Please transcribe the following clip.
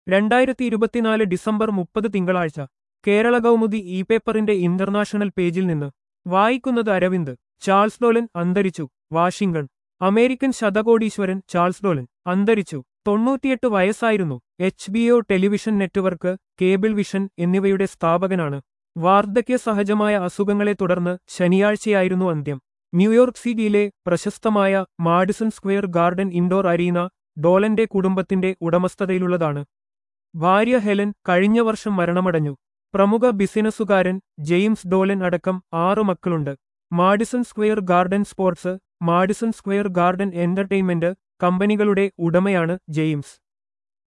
രണ്ടായിരത്തി ഇരുപത്തിനാല് ഡിസംബർ മുപ്പത് തിങ്കളാഴ്ച കേരള കൗമുദി ഇ പേപ്പറിന്റെ ഇന്റർനാഷണൽ പേജിൽ നിന്ന് വായിക്കുന്നത് അരവിന്ദ് ചാൾസ് ഡോലൻ അന്തരിച്ചു വാഷിംഗ്ടൺ അമേരിക്കൻ ശതകോടീശ്വരൻ ചാൾസ് ഡോലൻ അന്തരിച്ചു തൊണ്ണൂറ്റിയെട്ട് വയസ്സായിരുന്നു H B O television network cable vision എന്നിവയുടെ സ്ഥാപകനാണ് വാർദ്ധക്യ സഹജമായ അസുഖങ്ങളെ തുടർന്ന് ശനിയാഴ്ചയായിരുന്നു അന്ത്യം ന്യൂയോർക്ക് സിറ്റിയിലെ പ്രശസ്തമായ Madison Square Garden indoor arena ഡോലന്റെ കുടുംബത്തിന്റെ ഉടമസ്ഥതയിലുള്ളതാണ് ഭാര്യ ഹെലൻ കഴിഞ്ഞ വർഷം മരണമടഞ്ഞു പ്രമുഖ ബിസിനസ്സുകാരൻ ജെയിംസ് ഡോലൻ അടക്കം ആറു മക്കളുണ്ട് Madison Square Garden sports Madison Square Garden entertainment കമ്പനികളുടെ ഉടമയാണ് ജെയിംസ്